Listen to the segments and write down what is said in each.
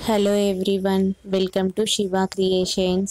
hello everyone welcome to Shiva creations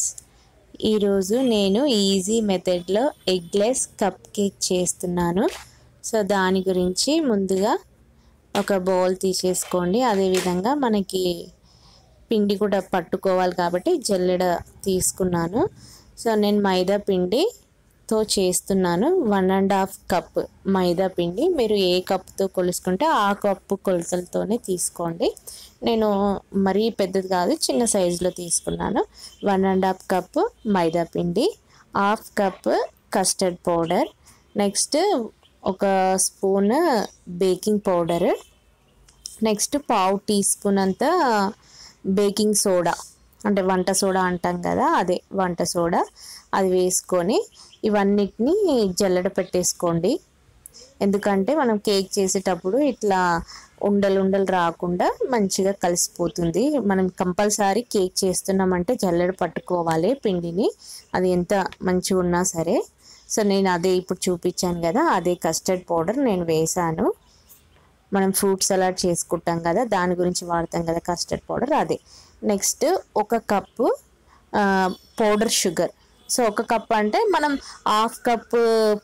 ఈరోజు నేను easy మెథడ్లో ఎగ్లెస్ కప్ కేక్ చేస్తున్నాను సో దాని గురించి ముందుగా ఒక బౌల్ తీసేసుకోండి అదేవిధంగా మనకి పిండి కూడా పట్టుకోవాలి కాబట్టి జల్లెడ తీసుకున్నాను సో నేను మైదా పిండితో చేస్తున్నాను వన్ అండ్ హాఫ్ కప్ మైదా పిండి మీరు ఏ కప్తో కొలుసుకుంటే ఆ కప్పు కొలతలతోనే తీసుకోండి నేను మరీ పెద్దది కాదు చిన్న సైజులో తీసుకున్నాను వన్ అండ్ హాఫ్ కప్ మైదా పిండి half cup custard powder next ఒక స్పూన్ బేకింగ్ పౌడర్ నెక్స్ట్ పావు టీ స్పూన్ అంతా బేకింగ్ సోడా అంటే వంట సోడా అంటాం కదా అదే వంట సోడా అది వేసుకొని ఇవన్నిటిని జల్లెడ పెట్టేసుకోండి ఎందుకంటే మనం కేక్ చేసేటప్పుడు ఇట్లా ఉండలు ఉండలు రాకుండా మంచిగా కలిసిపోతుంది మనం కంపల్సరీ కేక్ చేస్తున్నామంటే జల్లెడ పట్టుకోవాలి పిండిని అది ఎంత మంచిగా ఉన్నా సరే సో నేను అదే ఇప్పుడు చూపించాను కదా అదే కస్టర్డ్ పౌడర్ నేను వేసాను మనం ఫ్రూట్ సలాడ్ చేసుకుంటాం కదా దాని గురించి వాడతాం కదా కస్టర్డ్ పౌడర్ అదే నెక్స్ట్ ఒక కప్పు పౌడర్ షుగర్ సో ఒక కప్ అంటే మనం హాఫ్ కప్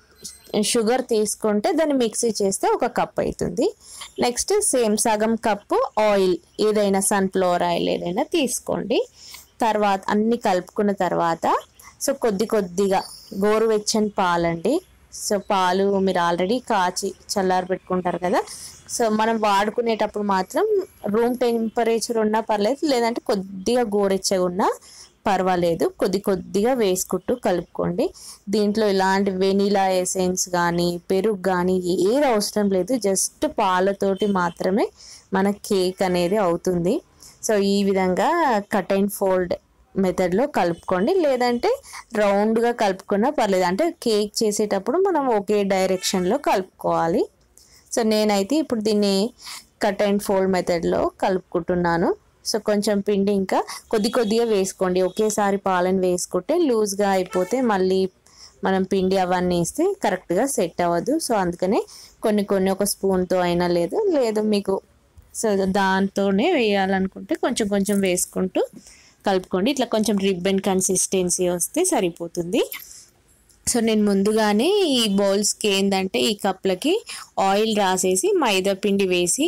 షుగర్ తీసుకుంటే దాన్ని మిక్సీ చేస్తే ఒక కప్ అవుతుంది నెక్స్ట్ సేమ్ సగం కప్పు ఆయిల్ ఏదైనా సన్ఫ్లవర్ ఆయిల్ ఏదైనా తీసుకోండి తర్వాత అన్ని కలుపుకున్న తర్వాత సో కొద్ది కొద్దిగా గోరువెచ్చని పాలండి సో పాలు మీరు ఆల్రెడీ కాచి చల్లారి పెట్టుకుంటారు కదా సో మనం వాడుకునేటప్పుడు మాత్రం రూమ్ టెంపరేచర్ ఉన్నా పర్లేదు లేదంటే కొద్దిగా గోరెచ్చగా ఉన్నా పర్వాలేదు కొద్ది కొద్దిగా వేసుకుంటూ కలుపుకోండి దీంట్లో ఇలాంటి వెనీలా ఎసెన్స్ కానీ పెరుగు కానీ ఏది అవసరం లేదు జస్ట్ పాలతోటి మాత్రమే మన కేక్ అనేది అవుతుంది సో ఈ విధంగా కట్ అండ్ ఫోల్డ్ మెథడ్లో కలుపుకోండి లేదంటే రౌండ్గా కలుపుకున్నా పర్లేదు అంటే కేక్ చేసేటప్పుడు మనం ఒకే డైరెక్షన్లో కలుపుకోవాలి సో నేనైతే ఇప్పుడు దీన్ని కట్ అండ్ ఫోల్డ్ మెథడ్లో కలుపుకుంటున్నాను సో కొంచెం పిండి ఇంకా కొద్ది కొద్దిగా వేసుకోండి ఒకేసారి పాలను వేసుకుంటే లూజ్గా అయిపోతే మళ్ళీ మనం పిండి అవన్నీ వేస్తే కరెక్ట్గా సెట్ అవ్వదు సో అందుకనే కొన్ని కొన్ని ఒక స్పూన్తో అయినా లేదు లేదు మీకు సో దాంతోనే వేయాలనుకుంటే కొంచెం కొంచెం వేసుకుంటూ కలుపుకోండి ఇట్లా కొంచెం రిబ్బన్ కన్సిస్టెన్సీ వస్తే సరిపోతుంది సో నేను ముందుగానే ఈ బౌల్స్కి ఏంటంటే ఈ కప్లకి ఆయిల్ రాసేసి మైదా పిండి వేసి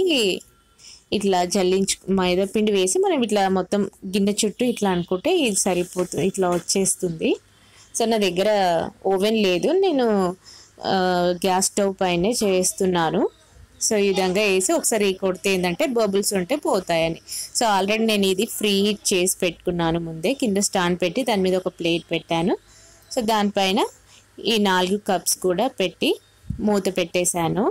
ఇట్లా జల్లించు మైదా పిండి వేసి మనం ఇట్లా మొత్తం గిన్నె చుట్టూ ఇట్లా అనుకుంటే ఇది సరిపోతుంది ఇట్లా వచ్చేస్తుంది సో నా దగ్గర ఓవెన్ లేదు నేను గ్యాస్ స్టవ్ పైనే చేస్తున్నాను సో ఈ విధంగా వేసి ఒకసారి కొడితే ఏంటంటే బబుల్స్ ఉంటే పోతాయని సో ఆల్రెడీ నేను ఇది ఫ్రీ హీట్ చేసి పెట్టుకున్నాను ముందే కింద స్టాండ్ పెట్టి దాని మీద ఒక ప్లేట్ పెట్టాను సో దానిపైన ఈ నాలుగు కప్స్ కూడా పెట్టి మూత పెట్టేశాను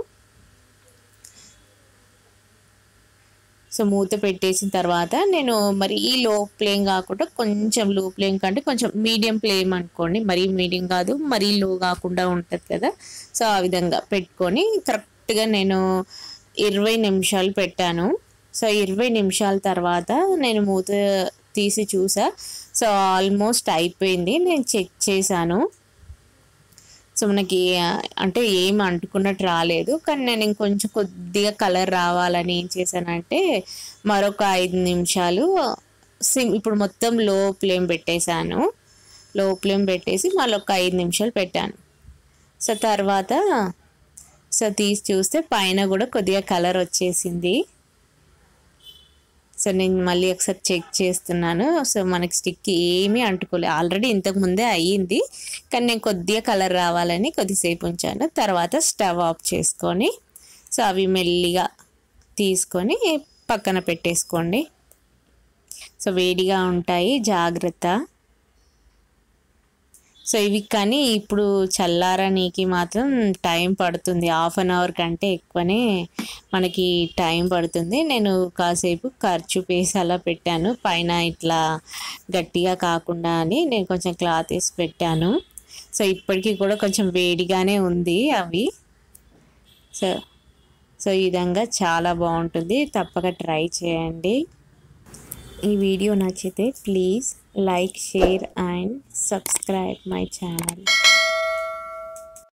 సో మూత పెట్టేసిన తర్వాత నేను మరి ఈ లో ఫ్లేమ్ కాకుండా కొంచెం లో ఫ్లేమ్ కంటే కొంచెం మీడియం ఫ్లేమ్ అనుకోండి మరీ మీడియం కాదు మరీ లో కాకుండా ఉంటుంది కదా సో ఆ విధంగా పెట్టుకొని కరెక్ట్గా నేను ఇరవై నిమిషాలు పెట్టాను సో ఇరవై నిమిషాల తర్వాత నేను మూత తీసి చూసా సో ఆల్మోస్ట్ అయిపోయింది నేను చెక్ చేశాను సో మనకి అంటే ఏం అంటుకున్నట్టు రాలేదు కానీ నేను ఇంకొంచెం కొద్దిగా కలర్ రావాలని ఏం చేశానంటే మరొక ఐదు నిమిషాలు సిమ్ ఇప్పుడు మొత్తం లో ఫ్లేమ్ పెట్టేశాను లో ఫ్లేమ్ పెట్టేసి మళ్ళీ ఒక ఐదు నిమిషాలు పెట్టాను సో తర్వాత సో తీసి చూస్తే పైన కూడా కొద్దిగా కలర్ వచ్చేసింది సో నేను మళ్ళీ ఒకసారి చెక్ చేస్తున్నాను సో మనకి స్టిక్ ఏమీ అంటుకోలేదు ఆల్రెడీ ఇంతకు ముందే అయ్యింది కానీ నేను కొద్దిగా కలర్ రావాలని కొద్దిసేపు ఉంచాను తర్వాత స్టవ్ ఆఫ్ చేసుకొని సో అవి మెల్లిగా తీసుకొని పక్కన పెట్టేసుకోండి సో వేడిగా ఉంటాయి జాగ్రత్త సో ఇవి కానీ ఇప్పుడు చల్లారనీకి మాత్రం టైం పడుతుంది హాఫ్ అన్ అవర్ కంటే ఎక్కువనే మనకి టైం పడుతుంది నేను కాసేపు ఖర్చు వేసి అలా పెట్టాను పైన ఇట్లా గట్టిగా కాకుండా అని నేను కొంచెం క్లాత్ వేసి పెట్టాను సో ఇప్పటికీ కూడా కొంచెం వేడిగానే ఉంది అవి సో సో ఈ విధంగా చాలా బాగుంటుంది తప్పక ట్రై చేయండి ఈ వీడియో నచ్చితే please like share and subscribe my channel